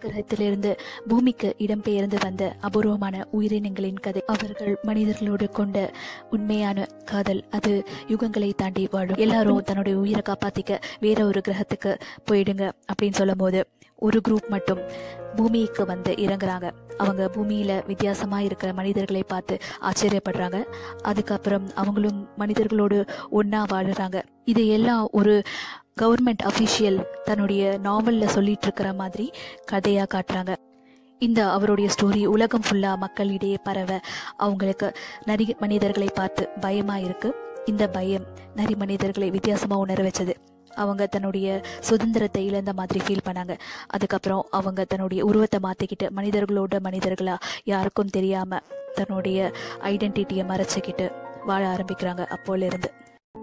கிரகத்திலிருந்து பூமிக்கு இடம்பெயர்ந்து வந்த அபூர்வமான உயிரினங்களின் கதை அவர்கள் மனிதர்களோடு கொண்ட உண்மையான காதல் அது யுகங்களை தாண்டி வாழும் எல்லாரும் தன்னுடைய உயிரை காப்பாத்திக்க வேற ஒரு கிரகத்துக்கு போயிடுங்க அப்படின்னு சொல்லும் போது ஒரு குரூப் மட்டும் பூமிக்கு வந்து இறங்குறாங்க அவங்க பூமியில வித்தியாசமா இருக்கிற மனிதர்களை பார்த்து ஆச்சரியப்படுறாங்க அதுக்கப்புறம் அவங்களும் மனிதர்களோடு ஒண்ணா வாழுறாங்க இது எல்லாம் ஒரு கவர்மெண்ட் அஃபிஷியல் தன்னுடைய நாவல்ல சொல்லிட்டு இருக்கிற மாதிரி கதையா காட்டுறாங்க இந்த அவருடைய ஸ்டோரி உலகம் ஃபுல்லா மக்களிடையே பரவ அவங்களுக்கு நரி மனிதர்களை பார்த்து பயமா இருக்கு இந்த பயம் நரி மனிதர்களை வித்தியாசமா உணர வச்சது அவங்க தன்னுடைய சுதந்திரத்தை இழந்த மாதிரி ஃபீல் பண்ணாங்க அதுக்கப்புறம் அவங்க தன்னுடைய உருவத்தை மாத்திக்கிட்டு மனிதர்களோட மனிதர்களா யாருக்கும் தெரியாம தன்னுடைய ஐடென்டிட்டியை மறைச்சிக்கிட்டு வாழ ஆரம்பிக்கிறாங்க அப்போல இருந்து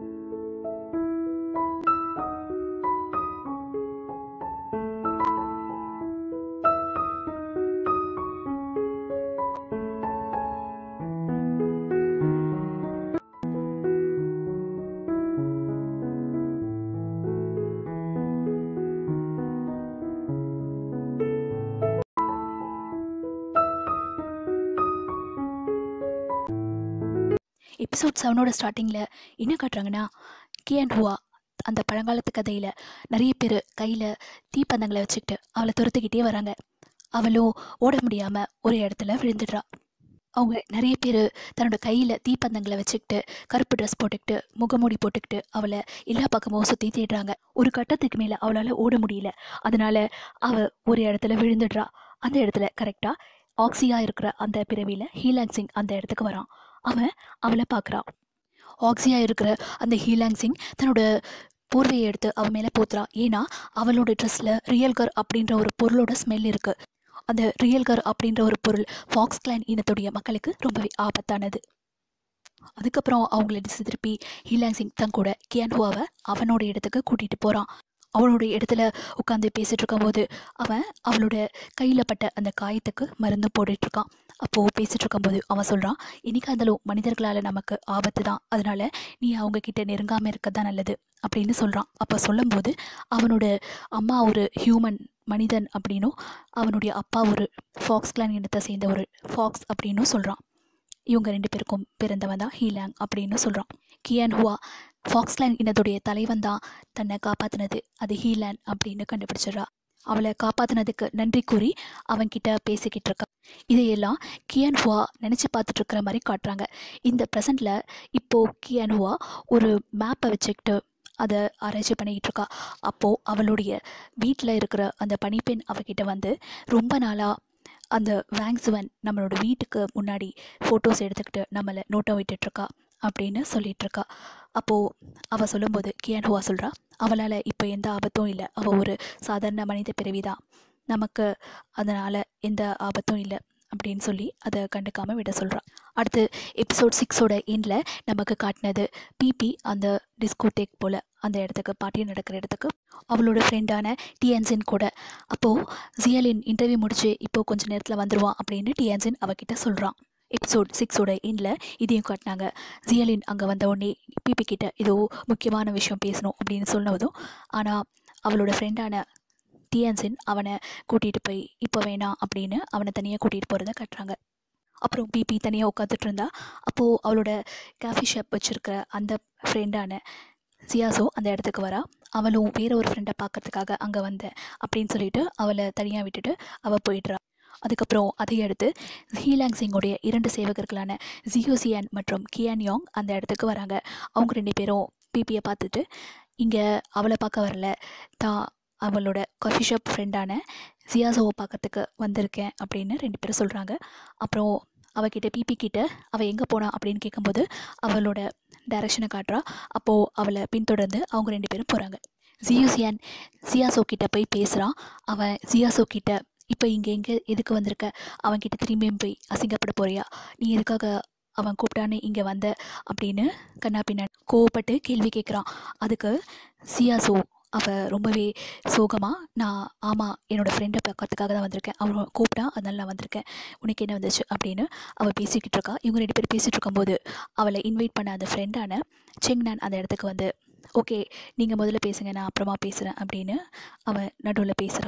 எபிசோட் செவனோட ஸ்டார்டிங்கில் என்ன காட்டுறாங்கன்னா கே அண்ட் ஹுவா அந்த பழங்காலத்து கதையில் நிறைய பேர் கையில் தீப்பந்தங்களை வச்சுக்கிட்டு அவளை துரத்துக்கிட்டே வராங்க அவளும் ஓட முடியாமல் ஒரு இடத்துல விழுந்துடுறா அவங்க நிறைய பேர் தன்னோட கையில் தீப்பந்தங்களை வச்சுக்கிட்டு கருப்பு ட்ரெஸ் போட்டுக்கிட்டு முகமூடி போட்டுக்கிட்டு அவளை எல்லா பக்கமும் சுற்றி தேடுறாங்க ஒரு கட்டத்துக்கு மேலே அவளால் ஓட முடியல அதனால அவள் ஒரு இடத்துல விழுந்துடுறா அந்த இடத்துல கரெக்டாக ஆக்சியா இருக்கிற அந்த பிறவியில் ஹீலாங் சிங் அந்த இடத்துக்கு வரான் அவன் அவளை பார்க்குறான் ஆக்சியா இருக்கிற அந்த ஹீலாங் சிங் தன்னோட போர்வையை எடுத்து அவன் மேலே போத்துறான் ஏன்னா அவளோட ட்ரெஸ்ஸில் ரியல்கர் அப்படின்ற ஒரு பொருளோட ஸ்மெல் இருக்கு அந்த ரியல்கர் அப்படின்ற ஒரு பொருள் ஃபாக்ஸ் கிளான் இனத்துடைய மக்களுக்கு ரொம்பவே ஆபத்தானது அதுக்கப்புறம் அவங்கள திசை திருப்பி ஹீலாங் சிங் தன் கூட கியான்ஹுவாவை அவனோட இடத்துக்கு கூட்டிகிட்டு போகிறான் அவனோட இடத்துல உட்காந்து பேசிட்டு இருக்கும்போது அவன் அவளோட கையில் பட்ட அந்த காயத்துக்கு மருந்து போட்டுட்டு இருக்கான் அப்போது பேசிட்டு இருக்கும்போது அவன் சொல்கிறான் இன்னைக்கு இருந்தாலும் மனிதர்களால் நமக்கு ஆபத்து தான் அதனால நீ அவங்க கிட்ட நெருங்காமல் இருக்க தான் நல்லது அப்படின்னு சொல்கிறான் அப்போ சொல்லும்போது அவனோட அம்மா ஒரு ஹியூமன் மனிதன் அப்படின்னும் அவனுடைய அப்பா ஒரு ஃபாக்ஸ் கிளான் இனத்தை சேர்ந்த ஒரு ஃபாக்ஸ் அப்படின்னும் சொல்கிறான் இவங்க ரெண்டு பேருக்கும் பிறந்தவன் தான் ஹீலாங் அப்படின்னு சொல்கிறான் கியான் ஹுவா ஃபாக்ஸ்லேண்ட் இனத்துடைய தலைவன் தான் தன்னை காப்பாற்றினது அது ஹீலான் அப்படின்னு கண்டுபிடிச்சிடுறா அவளை காப்பாற்றினதுக்கு நன்றி கூறி அவன்கிட்ட பேசிக்கிட்டு இருக்கா இதையெல்லாம் கியான் ஹுவா நினச்சி பார்த்துட்டு இருக்கிற மாதிரி காட்டுறாங்க இந்த ப்ரெசண்டில் இப்போது கியான் ஹுவா ஒரு மேப்பை வச்சுக்கிட்டு அதை ஆராய்ச்சி பண்ணிக்கிட்டு இருக்கா அப்போது அவளுடைய வீட்டில் இருக்கிற அந்த பணிப்பெண் அவகிட்ட வந்து ரொம்ப நாளாக அந்த வேங்ஸுவன் நம்மளோட வீட்டுக்கு முன்னாடி ஃபோட்டோஸ் எடுத்துக்கிட்டு நம்மளை நோட்டம் விட்டுட்ருக்கா அப்படின்னு சொல்லிட்டு இருக்கா அப்போது அவள் சொல்லும்போது கியான்ஹுவா சொல்கிறா அவளால் இப்போ எந்த ஆபத்தும் இல்லை அவள் ஒரு சாதாரண மனித பிறவி தான் நமக்கு அதனால் எந்த ஆபத்தும் இல்லை அப்படின்னு சொல்லி அதை கண்டுக்காமல் விட சொல்கிறான் அடுத்து எபிசோட் சிக்ஸோட எண்டில் நமக்கு காட்டினது பிபி அந்த டிஸ்கோடேக் போல் அந்த இடத்துக்கு பார்ட்டி நடக்கிற இடத்துக்கு அவளோட ஃப்ரெண்டான டிஎன்சின் கூட அப்போது ஜியலின் இன்டர்வியூ முடிச்சு இப்போ கொஞ்ச நேரத்தில் வந்துடுவான் அப்படின்னு டிஎன்சின் அவகிட்ட சொல்கிறான் எபிசோட் சிக்ஸோட எண்டில் இதையும் காட்டினாங்க ஜியலின் அங்கே வந்த உடனே பிபி கிட்ட ஏதோ முக்கியமான விஷயம் பேசணும் அப்படின்னு சொன்னதும் ஆனால் அவளோட ஃப்ரெண்டான டிஎன்சின் அவனை கூட்டிகிட்டு போய் இப்போ வேணாம் அப்படின்னு அவனை தனியாக கூட்டிகிட்டு போகிறத கட்டுறாங்க அப்புறம் பிபி தனியாக உட்காந்துட்டு இருந்தா அப்போது அவளோட காஃபி ஷாப் வச்சுருக்கிற அந்த ஃப்ரெண்டான சியாசோ அந்த இடத்துக்கு வரா அவளும் வேற ஒரு ஃப்ரெண்டை பார்க்கறதுக்காக அங்கே வந்தேன் அப்படின்னு சொல்லிட்டு அவளை தனியாக விட்டுட்டு அவள் போயிடுறா அதுக்கப்புறம் அதை அடுத்து ஹீலாங் சிங்கோடைய இரண்டு சேவகர்களான ஜியோசியான் மற்றும் கியான் யாங் அந்த இடத்துக்கு வராங்க அவங்க ரெண்டு பேரும் பிபியை பார்த்துட்டு இங்கே அவளை பார்க்க வரல தான் அவளோட காஃபி ஷாப் ஃப்ரெண்டான ஜியாசோவை பார்க்கறதுக்கு வந்திருக்கேன் அப்படின்னு ரெண்டு பேரும் சொல்கிறாங்க அப்புறம் அவகிட்ட பிபி கிட்ட அவள் எங்கே போனா அப்படின்னு கேட்கும்போது அவளோட டைரக்ஷனை காட்டுறா அப்போது அவளை பின்தொடர்ந்து அவங்க ரெண்டு பேரும் போகிறாங்க ஜியூசியான் சியாசோ கிட்ட போய் பேசுகிறான் அவன் ஜியாசோ கிட்ட இப்போ இங்கே எங்கே எதுக்கு வந்திருக்க அவன்கிட்ட திரும்பியும் போய் அசிங்கப்பட போறியா நீ எதுக்காக அவன் கூப்பிட்டான்னு இங்கே வந்த அப்படின்னு கண்ணா பின்ன கோவப்பட்டு கேள்வி கேட்குறான் அதுக்கு சியாசோ அவள் ரொம்பவே சோகமாக நான் ஆமாம் என்னோடய ஃப்ரெண்டை பார்க்கறதுக்காக தான் வந்திருக்கேன் அவன் கூப்பிட்டா அதனால நான் வந்திருக்கேன் உனக்கு என்ன வந்துச்சு அப்படின்னு அவள் பேசிக்கிட்டு இருக்கா இவங்க ரெண்டு பேரும் பேசிகிட்டு இருக்கும்போது அவளை இன்வைட் பண்ண அந்த ஃப்ரெண்டான செங்னான் அந்த இடத்துக்கு வந்து ஓகே நீங்கள் முதல்ல பேசுங்க நான் அப்புறமா பேசுகிறேன் அப்படின்னு அவன் நடுவில் பேசுகிறான்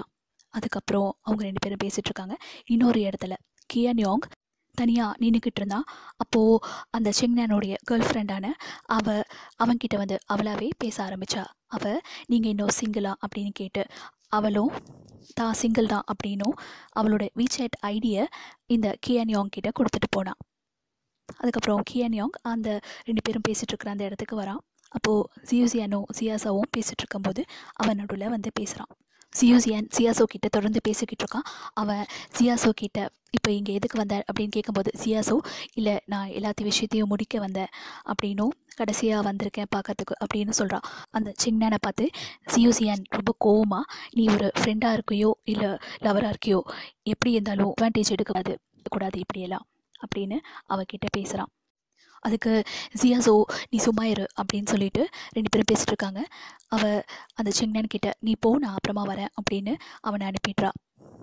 அதுக்கப்புறம் அவங்க ரெண்டு பேரும் பேசிகிட்டு இருக்காங்க இன்னொரு இடத்துல கியான் யோங் தனியாக நின்றுக்கிட்டு இருந்தான் அப்போது அந்த செங்னானுடைய கேர்ள் ஃப்ரெண்டான அவ அவன்கிட்ட வந்து அவளாவே பேச ஆரம்பிச்சா அவ நீங்கள் இன்னும் சிங்கிளா அப்படின்னு கேட்டு அவளும் தான் சிங்கிள் தான் அப்படின்னும் அவளோட வீச்சேட் ஐடியை இந்த கியான் யோங் கிட்ட கொடுத்துட்டு போனான் அதுக்கப்புறம் கியான் யோங் அந்த ரெண்டு பேரும் பேசிகிட்டு இருக்கிற அந்த இடத்துக்கு வரான் அப்போது சியூசியானும் சியாசாவும் பேசிகிட்டு இருக்கும்போது அவன் நடுவில் வந்து பேசுகிறான் சியூசியான் சியாசோ கிட்ட தொடர்ந்து பேசிக்கிட்டு இருக்கான் அவன் சியாசோ கிட்ட இப்போ இங்கே எதுக்கு வந்த அப்படின்னு கேட்கும்போது சியாசோ இல்லை நான் எல்லாத்தையும் விஷயத்தையும் முடிக்க வந்தேன் அப்படின்னும் கடைசியாக வந்திருக்கேன் பார்க்கறதுக்கு அப்படின்னு சொல்கிறான் அந்த சின்னானை பார்த்து சியூசியான் ரொம்ப கோவமா நீ ஒரு ஃப்ரெண்டாக இருக்கியோ இல்லை லவராக இருக்கியோ எப்படி இருந்தாலும் அட்வான்டேஜ் எடுக்கக்கூடாது கூடாது இப்படியெல்லாம் அப்படின்னு அவகிட்ட பேசுகிறான் அதுக்கு ஜியாசோ நீ சும்மா இரு அப்படின்னு சொல்லிட்டு ரெண்டு பேரும் பேசிட்டு இருக்காங்க அவ அந்த சிங்னன் கிட்ட நீ போ நான் அப்புறமா வரேன் அப்படின்னு அவனை அனுப்பிடுறா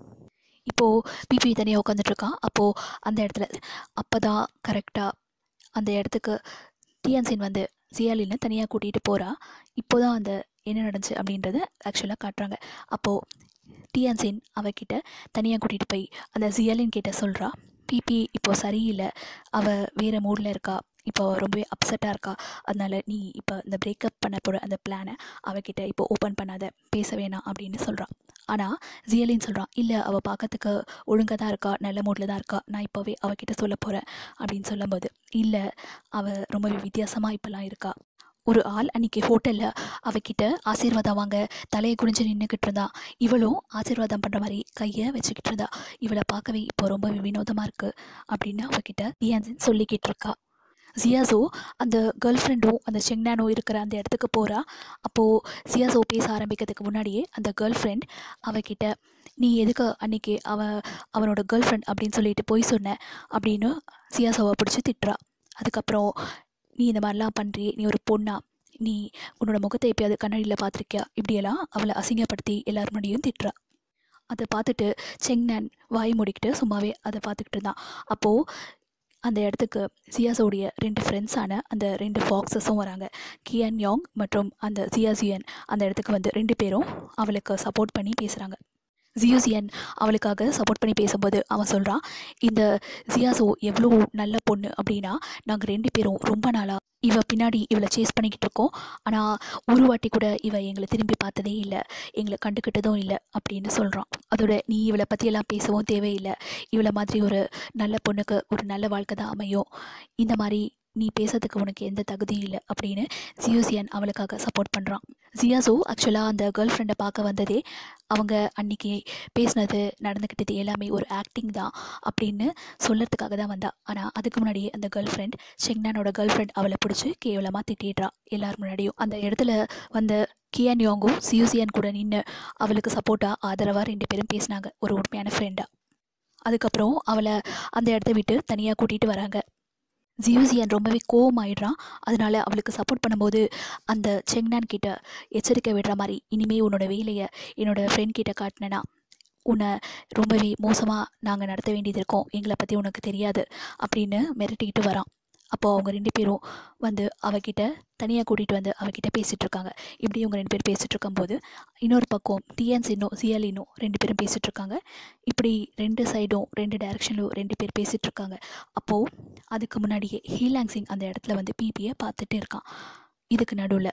இப்போது பிபி தனியாக உட்காந்துட்டு இருக்கான் அப்போது அந்த இடத்துல அப்போ தான் கரெக்டாக அந்த இடத்துக்கு டிஎன்சின் வந்து ஜியாலின்னு தனியாக கூட்டிகிட்டு போகிறா இப்போ தான் அந்த என்ன நடந்துச்சு அப்படின்றத ஆக்சுவலாக காட்டுறாங்க அப்போது டிஎன்சின் அவகிட்ட தனியாக கூட்டிகிட்டு போய் அந்த ஜியாலின் கிட்ட சொல்கிறா பிபி இப்போ சரியில்லை அவள் வேறு மூடில் இருக்கா இப்போ ரொம்பவே அப்செட்டாக இருக்கா அதனால நீ இப்போ இந்த பிரேக்கப் பண்ண போகிற அந்த பிளானை அவகிட்ட இப்போ ஓப்பன் பண்ணாத பேச வேணாம் அப்படின்னு சொல்கிறான் ஆனால் ஜியலின் சொல்கிறான் இல்லை அவள் பார்க்கறதுக்கு ஒழுங்காக தான் இருக்கா நல்ல மூடில் தான் இருக்கா நான் இப்போவே அவகிட்ட சொல்ல போகிறேன் அப்படின்னு சொல்லும்போது இல்லை அவள் ரொம்பவே வித்தியாசமாக இப்போல்லாம் இருக்கா ஒரு ஆள் அன்னைக்கு ஹோட்டலில் அவகிட்ட ஆசீர்வாதம் வாங்க தலையை குனிஞ்சு நின்றுக்கிட்டு இருந்தா இவளும் ஆசீர்வாதம் பண்ணுற மாதிரி கையை வச்சுக்கிட்டு இருந்தா இவளை பார்க்கவே இப்போ ரொம்பவே வினோதமாக இருக்குது அப்படின்னு அவகிட்ட டியான்சின் சொல்லிக்கிட்டு இருக்கா ஜியாசோ அந்த கேர்ள் ஃப்ரெண்டும் அந்த செங்னானோ இருக்கிற அந்த இடத்துக்கு போகிறா அப்போது ஜியாசோ பேச ஆரம்பிக்கிறதுக்கு முன்னாடியே அந்த கேர்ள் ஃப்ரெண்ட் அவகிட்ட நீ எதுக்கு அன்னைக்கு அவ அவனோட கேர்ள் ஃப்ரெண்ட் அப்படின்னு சொல்லிட்டு போய் சொன்ன அப்படின்னு சியாசோவை பிடிச்சி திட்டுறா அதுக்கப்புறம் நீ இந்த மாதிரிலாம் பண்ணுறியே நீ ஒரு பொண்ணா நீ உன்னோட முகத்தை எப்பயாவது கண்ணாடியில் பார்த்துருக்கியா இப்படியெல்லாம் அவளை அசிங்கப்படுத்தி எல்லார் முன்னாடியும் திட்டுறா அதை பார்த்துட்டு செங்னான் வாய் மூடிக்கிட்டு சும்மாவே அதை பார்த்துக்கிட்டு இருந்தான் அப்போது அந்த இடத்துக்கு சியாசோடைய ரெண்டு ஃப்ரெண்ட்ஸான அந்த ரெண்டு ஃபாக்ஸஸும் வராங்க கியான் யாங் மற்றும் அந்த ஜியாசியன் அந்த இடத்துக்கு வந்து ரெண்டு பேரும் அவளுக்கு சப்போர்ட் பண்ணி பேசுகிறாங்க ஜியோசியன் அவளுக்காக சப்போர்ட் பண்ணி பேசும்போது அவன் சொல்கிறான் இந்த ஜியாசோ எவ்வளோ நல்ல பொண்ணு அப்படின்னா நாங்கள் ரெண்டு பேரும் ரொம்ப நாளாக இவ பின்னாடி இவளை சேஸ் பண்ணிக்கிட்டு இருக்கோம் ஆனால் ஒரு வாட்டி கூட இவ எங்களை திரும்பி பார்த்ததே இல்லை எங்களை கண்டுக்கிட்டதும் இல்லை அப்படின்னு சொல்கிறான் அதோட நீ இவளை பற்றியெல்லாம் பேசவும் தேவையில்லை இவளை மாதிரி ஒரு நல்ல பொண்ணுக்கு ஒரு நல்ல வாழ்க்கை தான் அமையும் இந்த மாதிரி நீ பேசுறதுக்கு உனக்கு எந்த தகுதியும் இல்லை அப்படின்னு ஜியோசியன் அவளுக்காக சப்போர்ட் பண்ணுறான் ஜியாசோ ஆக்சுவலாக அந்த கேர்ள் ஃப்ரெண்டை பார்க்க வந்ததே அவங்க அன்னைக்கு பேசினது நடந்துக்கிட்டது எல்லாமே ஒரு ஆக்டிங் தான் அப்படின்னு சொல்லறதுக்காக தான் வந்தா ஆனால் அதுக்கு முன்னாடியே அந்த கேர்ள் ஃப்ரெண்ட் செங்னானோட கேர்ள் ஃப்ரெண்ட் அவளை பிடிச்சி கேவலமாக திட்டிடுறா எல்லார் முன்னாடியும் அந்த இடத்துல வந்த கியான் யோங்கும் சியூசியன் கூட நின்று அவளுக்கு சப்போர்ட்டாக ஆதரவாக ரெண்டு பேரும் பேசினாங்க ஒரு உண்மையான ஃப்ரெண்டாக அதுக்கப்புறம் அவளை அந்த இடத்த விட்டு தனியாக கூட்டிகிட்டு வராங்க ஜியூசியன் ரொம்பவே கோவமாயிடுறான் அதனால அவளுக்கு சப்போர்ட் பண்ணும்போது அந்த செங்னான் கிட்ட எச்சரிக்கை விடுற மாதிரி இனிமே உன்னோட வேலையை என்னோட ஃப்ரெண்ட் கிட்ட காட்டினேன்னா உன்னை ரொம்பவே மோசமாக நாங்கள் நடத்த வேண்டியது இருக்கோம் எங்களை பற்றி உனக்கு தெரியாது அப்படின்னு மிரட்டிக்கிட்டு வரான் அப்போது அவங்க ரெண்டு பேரும் வந்து அவகிட்ட தனியாக கூட்டிகிட்டு வந்து அவகிட்ட பேசிகிட்டு இருக்காங்க இப்படி இவங்க ரெண்டு பேர் பேசிகிட்டு இருக்கும்போது இன்னொரு பக்கம் டிஎன்சினோ சிஎல்இனோ ரெண்டு பேரும் பேசிகிட்டு இருக்காங்க இப்படி ரெண்டு சைடும் ரெண்டு டைரக்ஷன்லையும் ரெண்டு பேர் பேசிகிட்டு இருக்காங்க அப்போது அதுக்கு முன்னாடியே ஹீலாங் சிங் அந்த இடத்துல வந்து பிபியை பார்த்துட்டு இருக்கான் இதுக்கு நடுவில்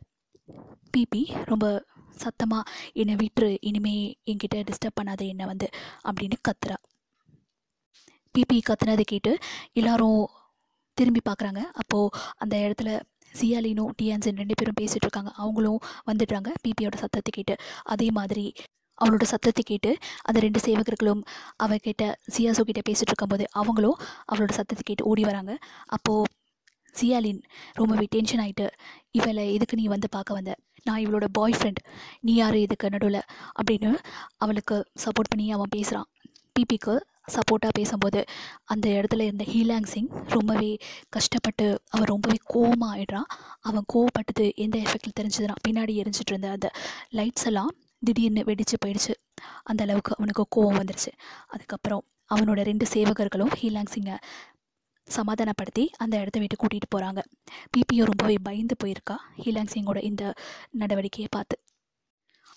பிபி ரொம்ப சத்தமாக என்னை விட்டுரு இனிமே என்கிட்ட டிஸ்டர்ப் பண்ணாத என்னை வந்து அப்படின்னு கத்துறா பிபி கத்துனதை கேட்டு எல்லாரும் திரும்பி பார்க்குறாங்க அப்போது அந்த இடத்துல சியாலினும் டியான்சன் ரெண்டு பேரும் பேசிகிட்டு இருக்காங்க அவங்களும் வந்துடுறாங்க பிபியோட சத்தத்தை கேட்டு அதே மாதிரி அவளோட சத்தத்தை கேட்டு அந்த ரெண்டு சேவகர்களும் அவகிட்ட சியாசோ கிட்ட பேசிகிட்டு இருக்கும்போது அவங்களும் அவளோட சத்தத்தை கேட்டு ஓடி வராங்க அப்போது சியாலின் ரொம்பவே டென்ஷன் ஆகிட்டு இவளை எதுக்கு நீ வந்து பார்க்க வந்த நான் இவளோட பாய் ஃப்ரெண்ட் நீ யார் இதுக்கு நடுவில் அப்படின்னு அவளுக்கு சப்போர்ட் பண்ணி அவன் பேசுகிறான் பிபிக்கு சப்போர்ட்டாக பேசும்போது அந்த இடத்துல இருந்த ஹீலாங் சிங் ரொம்பவே கஷ்டப்பட்டு அவன் ரொம்பவே கோவமாக ஆயிடுறான் அவன் கோவப்பட்டது எந்த எஃபெக்டில் தெரிஞ்சதுன்னா பின்னாடி எரிஞ்சிட்டு இருந்த அந்த லைட்ஸ் எல்லாம் திடீர்னு வெடிச்சு போயிடுச்சு அந்த அளவுக்கு அவனுக்கு கோவம் வந்துருச்சு அதுக்கப்புறம் அவனோட ரெண்டு சேவகர்களும் ஹீலாங் சிங்கை சமாதானப்படுத்தி அந்த இடத்த விட்டு கூட்டிகிட்டு போகிறாங்க பிபியும் ரொம்பவே பயந்து போயிருக்கா ஹீலாங் சிங்கோட இந்த நடவடிக்கையை பார்த்து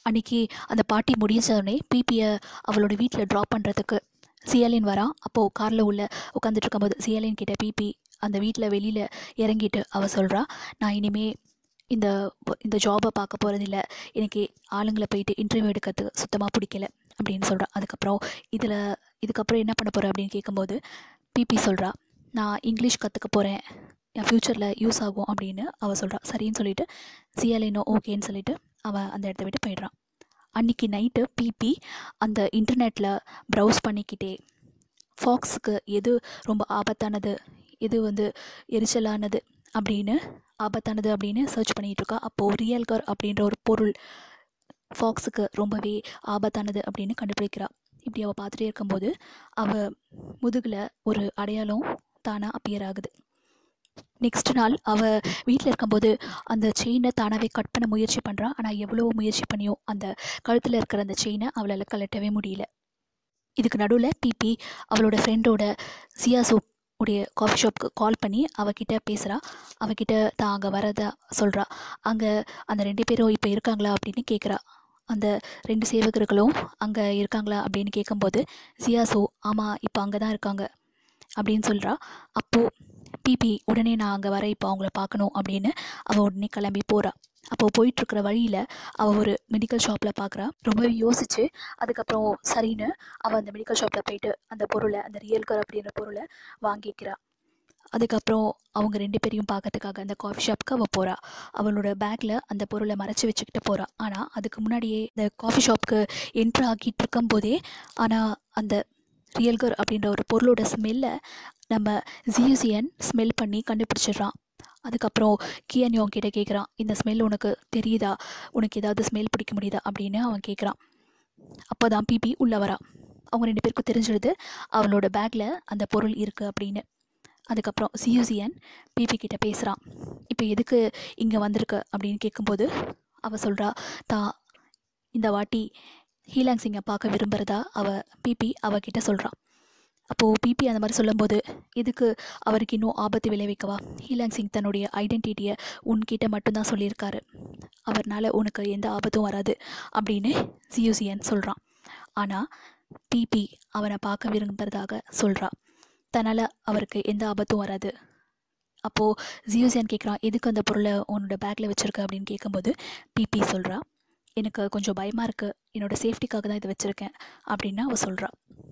அன்னைக்கு அந்த பார்ட்டி முடிஞ்ச உடனே பிபியை அவளோட வீட்டில் ட்ராப் பண்ணுறதுக்கு சிஎல்என் வரான் அப்போது காரில் உள்ள உட்காந்துட்டு இருக்கும்போது சிஎல்என் கிட்ட பிபி அந்த வீட்டில் வெளியில் இறங்கிட்டு அவள் சொல்கிறா நான் இனிமே இந்த இந்த ஜாபை பார்க்க போகிறதில்ல எனக்கு ஆளுங்களை போயிட்டு இன்டர்வியூ எடுக்கிறதுக்கு சுத்தமாக பிடிக்கல அப்படின்னு சொல்கிறா அதுக்கப்புறம் இதில் இதுக்கப்புறம் என்ன பண்ண போகிற அப்படின்னு கேட்கும்போது பிபி சொல்கிறா நான் இங்கிலீஷ் கற்றுக்க போகிறேன் என் ஃப்யூச்சரில் யூஸ் ஆகும் அப்படின்னு அவள் சொல்கிறா சரின்னு சொல்லிட்டு சிஎல்ஐனோ ஓகேன்னு சொல்லிட்டு அவள் அந்த இடத்த விட்டு போயிடுறான் அன்றைக்கி நைட்டு பிபி அந்த இன்டர்நெட்டில் ப்ரௌஸ் பண்ணிக்கிட்டே ஃபாக்ஸுக்கு எது ரொம்ப ஆபத்தானது எது வந்து எரிச்சலானது அப்படின்னு ஆபத்தானது அப்படின்னு சர்ச் பண்ணிகிட்டு இருக்கா அப்போது ரியல்கர் அப்படின்ற ஒரு பொருள் ஃபாக்ஸுக்கு ரொம்பவே ஆபத்தானது அப்படின்னு கண்டுபிடிக்கிறா இப்படி அவள் பார்த்துட்டே இருக்கும்போது அவள் முதுகில் ஒரு அடையாளம் தானாக அப்பியர் ஆகுது நெக்ஸ்ட் நாள் அவள் வீட்டில் இருக்கும்போது அந்த செயினை தானாகவே கட் பண்ண முயற்சி பண்ணுறா ஆனால் எவ்வளோ முயற்சி பண்ணியும் அந்த கழுத்தில் இருக்கிற அந்த செயினை அவளால் கலட்டவே முடியல இதுக்கு நடுவில் பிபி அவளோட ஃப்ரெண்டோட சியாசோ உடைய காஃபி ஷாப்க்கு கால் பண்ணி அவகிட்ட பேசுகிறா அவகிட்ட தான் அங்கே வரதா சொல்கிறா அங்கே அந்த ரெண்டு பேரும் இப்போ இருக்காங்களா அப்படின்னு கேட்குறா அந்த ரெண்டு சேவகர்களும் அங்கே இருக்காங்களா அப்படின்னு கேட்கும்போது சியாசோ ஆமாம் இப்போ அங்கே தான் இருக்காங்க அப்படின்னு சொல்கிறா அப்போது பிபி உடனே நான் அங்கே வர இப்போ அவங்கள பார்க்கணும் அப்படின்னு அவள் உடனே கிளம்பி போகிறா அப்போது போயிட்டுருக்கிற வழியில் அவள் ஒரு மெடிக்கல் ஷாப்பில் பார்க்குறா ரொம்பவே யோசிச்சு அதுக்கப்புறம் சரின்னு அவள் அந்த மெடிக்கல் ஷாப்பில் போயிட்டு அந்த பொருளை அந்த ரியல்கர் அப்படின்ற பொருளை வாங்கிக்கிறா அதுக்கப்புறம் அவங்க ரெண்டு பேரையும் பார்க்கறதுக்காக அந்த காஃபி ஷாப்புக்கு அவள் போகிறா அவளோட பேக்கில் அந்த பொருளை மறைச்சி வச்சுக்கிட்டு போகிறா ஆனால் அதுக்கு முன்னாடியே இந்த காஃபி ஷாப்புக்கு என்ட்ரு ஆக்கிட்டு இருக்கும்போதே ஆனால் அந்த ரியல்கர் அப்படின்ற ஒரு பொருளோட ஸ்மெல்லை நம்ம ஜியூசியன் ஸ்மெல் பண்ணி கண்டுபிடிச்சிடுறான் அதுக்கப்புறம் கியன் யோங் கிட்ட கேட்குறான் இந்த ஸ்மெல் உனக்கு தெரியுதா உனக்கு ஏதாவது ஸ்மெல் பிடிக்க முடியுதா அப்படின்னு அவன் கேட்குறான் அப்போ தான் பிபி உள்ளே வரா அவங்க ரெண்டு பேருக்கும் தெரிஞ்சிடுது அவளோட பேக்கில் அந்த பொருள் இருக்குது அப்படின்னு அதுக்கப்புறம் சியூசியன் பிபி கிட்ட பேசுகிறான் இப்போ எதுக்கு இங்கே வந்திருக்க அப்படின்னு கேட்கும்போது அவள் சொல்கிறா தான் இந்த வாட்டி ஹீலாங் சிங்கை பார்க்க விரும்புகிறதா அவள் பிபி அவகிட்ட சொல்கிறான் அப்போது பிபி அந்த மாதிரி சொல்லும்போது இதுக்கு அவருக்கு இன்னும் ஆபத்து விளைவிக்கவா ஹீலாங் சிங் தன்னுடைய ஐடென்டிட்டியை உன்கிட்ட மட்டும்தான் சொல்லியிருக்காரு அவர்னால உனக்கு எந்த ஆபத்தும் வராது அப்படின்னு சியூசியன் சொல்கிறான் ஆனால் பிபி அவனை பார்க்க விரும்புகிறதாக சொல்கிறா தன்னால் அவருக்கு எந்த ஆபத்தும் வராது அப்போது ஜியூசியன் கேட்குறான் எதுக்கு அந்த பொருளை உன்னோட பேக்கில் வச்சுருக்க அப்படின்னு கேட்கும்போது பிபி சொல்கிறா எனக்கு கொஞ்சம் பயமாக இருக்குது என்னோடய சேஃப்டிக்காக தான் இதை வச்சுருக்கேன் அப்படின்னு அவள் சொல்கிறா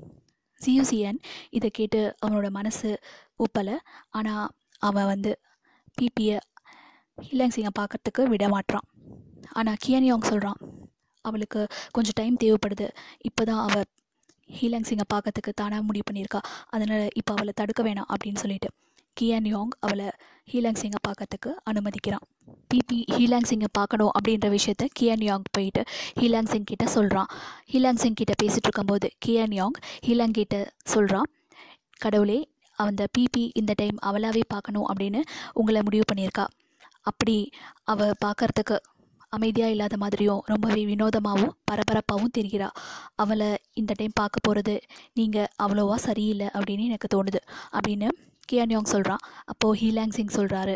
சியூசியன் இதை கேட்டு அவனோட மனசு ஒப்பலை ஆனால் அவன் வந்து பிபியை ஹீலாங் சிங்கை பார்க்கறதுக்கு விட மாட்றான் ஆனால் கியனியாங் சொல்கிறான் அவளுக்கு கொஞ்சம் டைம் தேவைப்படுது இப்போ தான் அவள் ஹீலாங் சிங்கை பார்க்கறதுக்கு தானாக முடிவு பண்ணியிருக்கா அதனால் இப்போ அவளை தடுக்க வேணாம் அப்படின்னு சொல்லிட்டு கியான் யோங் அவளை ஹீலாங் சிங்கை பார்க்கறதுக்கு அனுமதிக்கிறான் பிபி ஹீலாங் சிங்கை பார்க்கணும் அப்படின்ற விஷயத்த கியான் யாங் போயிட்டு ஹீலாங் சிங் கிட்ட சொல்கிறான் ஹீலாங் சிங் கிட்ட பேசிகிட்டு இருக்கும்போது கியான் யாங் ஹீலாங் கிட்ட சொல்கிறான் கடவுளே அந்த பிபி இந்த டைம் அவளாவே பார்க்கணும் அப்படின்னு உங்களை முடிவு பண்ணியிருக்கா அப்படி அவள் பார்க்கறதுக்கு அமைதியாக இல்லாத மாதிரியும் ரொம்பவே வினோதமாகவும் பரபரப்பாகவும் தெரிகிறா அவளை இந்த டைம் பார்க்க போகிறது நீங்கள் அவ்வளோவா சரியில்லை அப்படின்னு எனக்கு தோணுது அப்படின்னு கியான்யோங் சொல்கிறான் அப்போது ஹீலாங் சிங் சொல்கிறாரு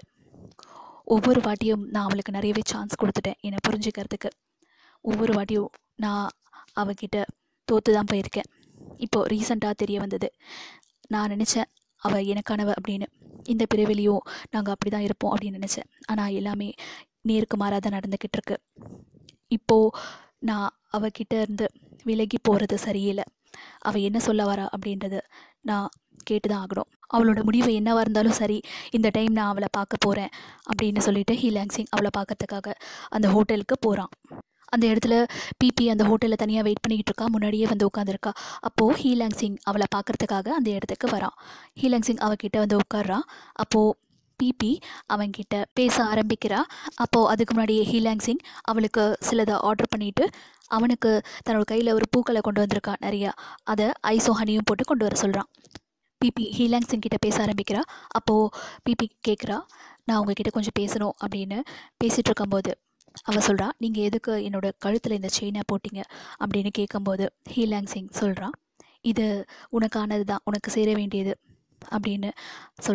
ஒவ்வொரு வாட்டியும் நான் அவளுக்கு நிறையவே சான்ஸ் கொடுத்துட்டேன் என்னை புரிஞ்சுக்கிறதுக்கு ஒவ்வொரு வாட்டியும் நான் அவகிட்ட தோற்று தான் போயிருக்கேன் இப்போது ரீசண்டாக தெரிய வந்தது நான் நினச்சேன் அவள் எனக்கானவ அப்படின்னு இந்த பிறவிலையும் நாங்கள் அப்படி தான் இருப்போம் அப்படின்னு நினச்சேன் ஆனால் எல்லாமே நேருக்கு மாறாக தான் நடந்துக்கிட்டு இருக்கு இப்போது நான் அவகிட்ட இருந்து விலகி போகிறது சரியில்லை அவள் என்ன சொல்ல வரா அப்படின்றது நான் கேட்டு தான் ஆகணும் அவளோட முடிவு என்னவாக இருந்தாலும் சரி இந்த டைம் நான் அவளை பார்க்க போகிறேன் அப்படின்னு சொல்லிட்டு ஹீலாங் சிங் அவளை பார்க்கறதுக்காக அந்த ஹோட்டலுக்கு போகிறான் அந்த இடத்துல பிபி அந்த ஹோட்டலில் தனியாக வெயிட் பண்ணிக்கிட்டு இருக்கா முன்னாடியே வந்து உட்காந்துருக்கா அப்போது ஹீலாங் சிங் அவளை பார்க்கறதுக்காக அந்த இடத்துக்கு வரான் ஹீலாங் சிங் அவகிட்ட வந்து உட்கார்றான் அப்போது பிபி அவன்கிட்ட பேச ஆரம்பிக்கிறா அப்போது அதுக்கு முன்னாடியே ஹீலாங் சிங் அவளுக்கு சிலதை ஆர்டர் பண்ணிட்டு அவனுக்கு தன்னோட கையில் ஒரு பூக்களை கொண்டு வந்திருக்கான் நிறையா அதை ஐஸும் ஹனியும் போட்டு கொண்டு வர சொல்கிறான் பிபி ஹீலாங் சிங் கிட்ட பேச ஆரம்பிக்கிறா அப்போது பிபி கேட்குறா நான் உங்ககிட்ட கொஞ்சம் பேசணும் அப்படின்னு பேசிகிட்டு இருக்கும்போது அவள் சொல்கிறா நீங்கள் எதுக்கு என்னோட கழுத்தில் இந்த செயினை போட்டீங்க அப்படின்னு கேட்கும்போது ஹீலாங் சிங் சொல்கிறான் இது உனக்கானது தான் உனக்கு சேர வேண்டியது அப்படின்னு சொல்கிறான்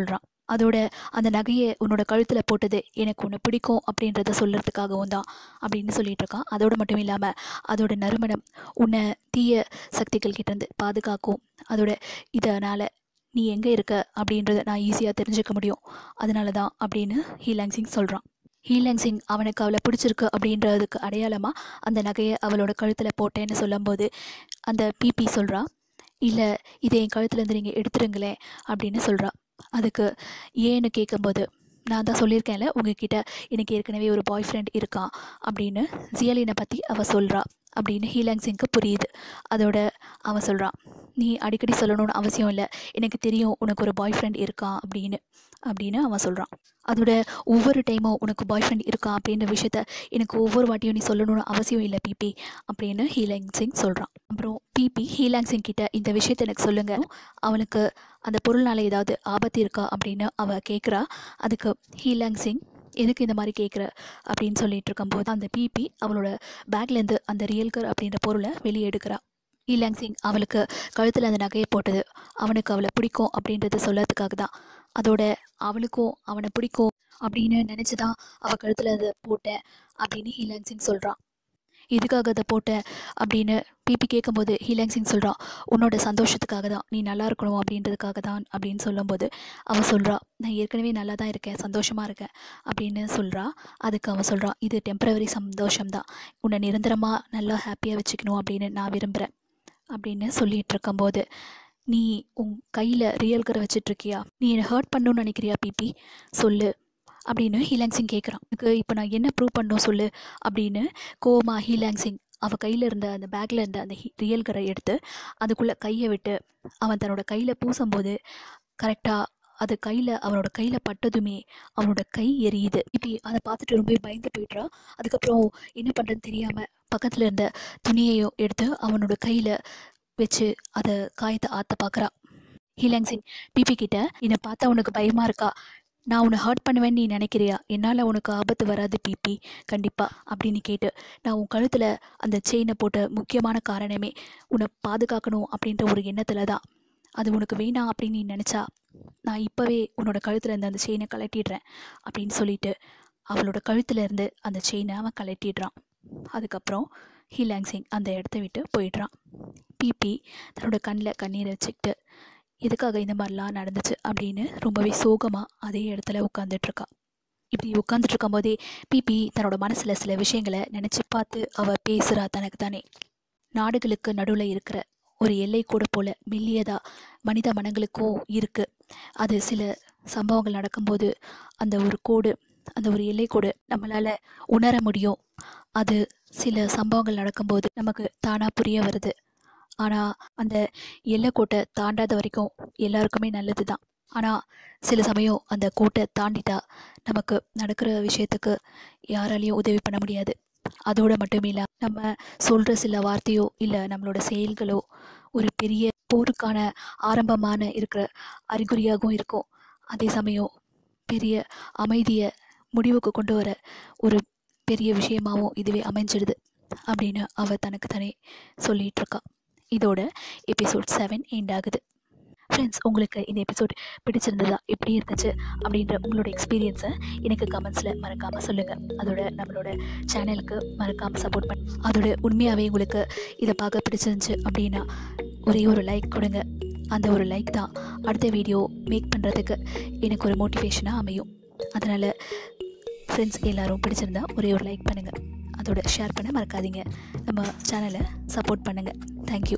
அதோட அந்த நகையை உன்னோட கழுத்தில் போட்டது எனக்கு உன்னை பிடிக்கும் அப்படின்றத சொல்கிறதுக்காகவும் தான் அப்படின்னு சொல்லிட்டு இருக்கான் அதோடு மட்டும் இல்லாமல் அதோட நறுமணம் உன்னை தீய சக்திகள் கிட்டேருந்து பாதுகாக்கும் அதோட இதனால் நீ எங்கே இருக்க அப்படின்றத நான் ஈஸியாக தெரிஞ்சுக்க முடியும் அதனால தான் அப்படின்னு ஹீலாங் சிங் சொல்கிறான் ஹீலாங் சிங் அவனுக்கு அவளை பிடிச்சிருக்கு அப்படின்றதுக்கு அடையாளமாக அந்த நகையை அவளோட கழுத்தில் போட்டேன்னு சொல்லும்போது அந்த பிபி சொல்கிறா இல்லை இதை என் கழுத்துலேருந்து நீங்கள் எடுத்துருங்களேன் அப்படின்னு சொல்கிறா அதுக்கு ஏன்னு கேட்கும்போது நான் தான் சொல்லியிருக்கேன்ல உங்ககிட்ட எனக்கு ஏற்கனவே ஒரு பாய் ஃப்ரெண்ட் இருக்கான் அப்படின்னு ஜியலினை பற்றி அவள் சொல்கிறா அப்படின்னு ஹீலாங் சிங்க்கு புரியுது அதோட அவன் சொல்கிறான் நீ அடிக்கடி சொல்லணும்னு அவசியம் இல்லை எனக்கு தெரியும் உனக்கு ஒரு பாய் ஃப்ரெண்ட் இருக்கான் அப்படின்னு அப்படின்னு அவன் சொல்கிறான் அதோட ஒவ்வொரு டைமும் உனக்கு பாய் ஃப்ரெண்ட் இருக்கான் அப்படின்ற விஷயத்த எனக்கு ஒவ்வொரு வாட்டியும் நீ சொல்லணும்னு அவசியம் இல்லை பிபி அப்படின்னு ஹீலாங் சிங் சொல்கிறான் அப்புறம் பிபி ஹீலாங் சிங் கிட்ட இந்த விஷயத்த எனக்கு சொல்லுங்கள் அவனுக்கு அந்த பொருள்னால ஏதாவது ஆபத்து இருக்கா அப்படின்னு அவள் கேட்குறா அதுக்கு ஹீலாங் சிங் எதுக்கு இந்த மாதிரி கேட்குற அப்படின்னு சொல்லிட்டு இருக்கும்போது அந்த பிபி அவளோட பேக்லேருந்து அந்த ரியல்கர் அப்படின்ற பொருளை வெளியே எடுக்கிறா ஹீலாங் சிங் அவளுக்கு கழுத்தில் அந்த நகையை போட்டது அவனுக்கு அவளை பிடிக்கும் அப்படின்றத சொல்லறதுக்காக தான் அதோட அவளுக்கும் அவனை பிடிக்கும் அப்படின்னு நினச்சி தான் அவள் கழுத்தில் அதை போட்டேன் அப்படின்னு ஹீலாங் சிங் சொல்கிறான் இதுக்காக அதை போட்டேன் அப்படின்னு பிபி கேட்கும்போது ஹீலாங் சிங் சொல்கிறான் உன்னோட சந்தோஷத்துக்காக தான் நீ நல்லா இருக்கணும் அப்படின்றதுக்காக தான் அப்படின்னு சொல்லும்போது அவன் சொல்கிறா நான் ஏற்கனவே நல்லா தான் இருக்கேன் சந்தோஷமாக இருக்கேன் அப்படின்னு சொல்கிறா அதுக்கு அவன் சொல்கிறான் இது டெம்பரவரி சந்தோஷம்தான் உன்னை நிரந்தரமாக நல்லா ஹாப்பியாக வச்சுக்கணும் அப்படின்னு நான் விரும்புகிறேன் அப்படின்னு சொல்லிட்டு இருக்கும்போது நீ உன் கையில் ரியல்கரை வச்சிட்ருக்கியா நீ என்னை ஹர்ட் பண்ணணும்னு நினைக்கிறியா பிபி சொல்லு அப்படின்னு ஹீலாங் சிங் கேட்குறான் எனக்கு இப்போ நான் என்ன ப்ரூவ் பண்ணணும் சொல்லு அப்படின்னு கோமா ஹீலாங் சிங் அவள் கையில் இருந்த அந்த பேக்கில் இருந்த அந்த ரியல்கரை எடுத்து அதுக்குள்ளே கையை விட்டு அவன் தன்னோட கையில் பூசும்போது கரெக்டாக அது கையில் அவனோட கையில் பட்டதுமே அவனோட கை எரியுது இப்படி அதை பார்த்துட்டு ரொம்ப பயந்து போயிட்றா அதுக்கப்புறம் என்ன பண்ணுறதுன்னு தெரியாமல் பக்கத்தில் இருந்த துணியையும் எடுத்து அவனோட கையில் வச்சு அதை காயத்தை ஆற்ற பார்க்குறா ஹீலாங் சிங் பிபி கிட்ட என்னை பார்த்தா உனக்கு பயமாக இருக்கா நான் உன்னை ஹர்ட் பண்ணுவேன்னு நீ நினைக்கிறியா என்னால் உனக்கு ஆபத்து வராது பிபி கண்டிப்பாக அப்படின்னு கேட்டு நான் உன் கழுத்தில் அந்த செயினை போட்ட முக்கியமான காரணமே உன்னை பாதுகாக்கணும் அப்படின்ற ஒரு எண்ணத்தில் தான் அது உனக்கு வேணாம் அப்படின்னு நீ நினச்சா நான் இப்போவே உன்னோட கழுத்தில் இருந்து அந்த செயினை கழட்டிடுறேன் அப்படின்னு சொல்லிட்டு அவளோட கழுத்துல இருந்து அந்த செயினை அவன் கழட்டிடுறான் அதுக்கப்புறம் ஹீலாங் சிங் அந்த இடத்த விட்டு போயிடுறான் பிபி தன்னோட கண்ணில் கண்ணீரை வச்சுக்கிட்டு எதுக்காக இந்த மாதிரிலாம் நடந்துச்சு அப்படின்னு ரொம்பவே சோகமாக அதே இடத்துல உட்காந்துட்ருக்கா இப்படி உட்காந்துட்டு இருக்கும்போதே பிபி தன்னோட மனசில் சில விஷயங்களை நினச்சி பார்த்து அவள் பேசுகிறா தனக்கு தானே நாடுகளுக்கு நடுவில் இருக்கிற ஒரு எல்லை கூட போல மெல்லியதா மனித மனங்களுக்கும் இருக்குது அது சில சம்பவங்கள் நடக்கும்போது அந்த ஒரு கோடு அந்த ஒரு எல்லை கோடு நம்மளால் உணர முடியும் அது சில சம்பவங்கள் நடக்கும்போது நமக்கு தானாக புரிய வருது ஆனால் அந்த எல்லைக்கோட்டை தாண்டாத வரைக்கும் எல்லாருக்குமே நல்லது தான் ஆனால் சில சமயம் அந்த கோட்டை தாண்டிட்டா நமக்கு நடக்கிற விஷயத்துக்கு யாராலையும் உதவி பண்ண முடியாது அதோடு மட்டும் இல்லை நம்ம சொல்கிற சில வார்த்தையோ இல்லை நம்மளோட செயல்களோ ஒரு பெரிய போருக்கான ஆரம்பமான இருக்கிற அறிகுறியாகவும் இருக்கும் அதே சமயம் பெரிய அமைதியை முடிவுக்கு கொண்டு வர ஒரு பெரிய விஷயமாகவும் இதுவே அமைஞ்சிடுது அப்படின்னு அவ தனக்கு தானே சொல்லிட்டு இருக்கா இதோட எபிசோட் செவன் எண்ட் ஆகுது ஃப்ரெண்ட்ஸ் உங்களுக்கு இந்த எபிசோட் பிடிச்சிருந்ததா எப்படி இருந்துச்சு அப்படின்ற உங்களோட எக்ஸ்பீரியன்ஸை எனக்கு கமெண்ட்ஸில் மறக்காமல் சொல்லுங்கள் அதோட நம்மளோட சேனலுக்கு மறக்காமல் சப்போர்ட் பண்ண அதோட உண்மையாகவே உங்களுக்கு இதை பார்க்க பிடிச்சிருந்துச்சு அப்படின்னா ஒரே ஒரு லைக் கொடுங்க அந்த ஒரு லைக் தான் அடுத்த வீடியோ மேக் பண்ணுறதுக்கு எனக்கு ஒரு மோட்டிவேஷனாக அமையும் அதனால் ஃப்ரெண்ட்ஸ் எல்லாரும் பிடிச்சிருந்தா ஒரே ஒரு லைக் பண்ணுங்கள் அதோட ஷேர் பண்ண மறக்காதீங்க நம்ம சேனலை சப்போர்ட் பண்ணுங்கள் தேங்க்யூ